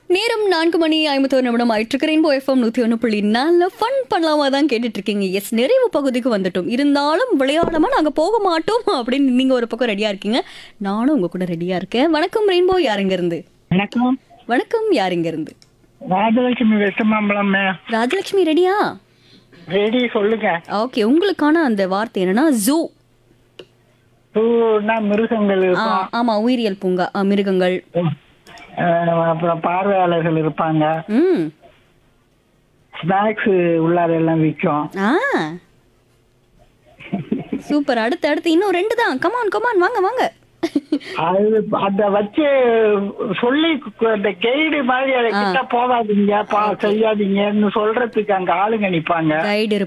நேரம் நான்கு மணி ஐம்பத்தோரு நிமிடம் ஆயிட்டு ரெயின்போ எஃப்எம் நூத்தி ஒன்று புள்ளி நாலு ஃபன் பண்ணலாமா தான் கேட்டுட்டு இருக்கீங்க எஸ் நிறைவு பகுதிக்கு வந்துட்டோம் இருந்தாலும் விளையாடாம நாங்க போக மாட்டோம் அப்படின்னு நீங்க ஒரு பக்கம் ரெடியா இருக்கீங்க நானும் உங்க கூட ரெடியா இருக்கேன் வணக்கம் ரெயின்போ யாருங்க இருந்து வணக்கம் வணக்கம் யாருங்க இருந்து ராஜலட்சுமி வெஸ்டமாம்பலம் ராஜலட்சுமி ரெடியா ரெடி சொல்லுங்க ஓகே உங்களுக்கான அந்த வார்த்தை என்னன்னா ஜூ பூனா மிருகங்கள் இருக்கும் ஆமா உயிரியல் பூங்கா ஆ, மிருகங்கள் அஹ் அப்புறம் பார்வையாளர்கள் இருப்பாங்க ம் ஸ்நாக்ஸ் உள்ளார எல்லாம் விற்கும் ஆ சூப்பர் அடுத்து அடுத்து இன்னும் ரெண்டு தான் கமான் கமான் வாங்க வாங்க அது அத வச்சு சொல்லி கு- அந்த கைடு மாதிரி அதை கிட்ட போகாதீங்க பா செய்யாதீங்கன்னு சொல்றதுக்கு அங்க ஆளுங்க நிப்பாங்க கைடு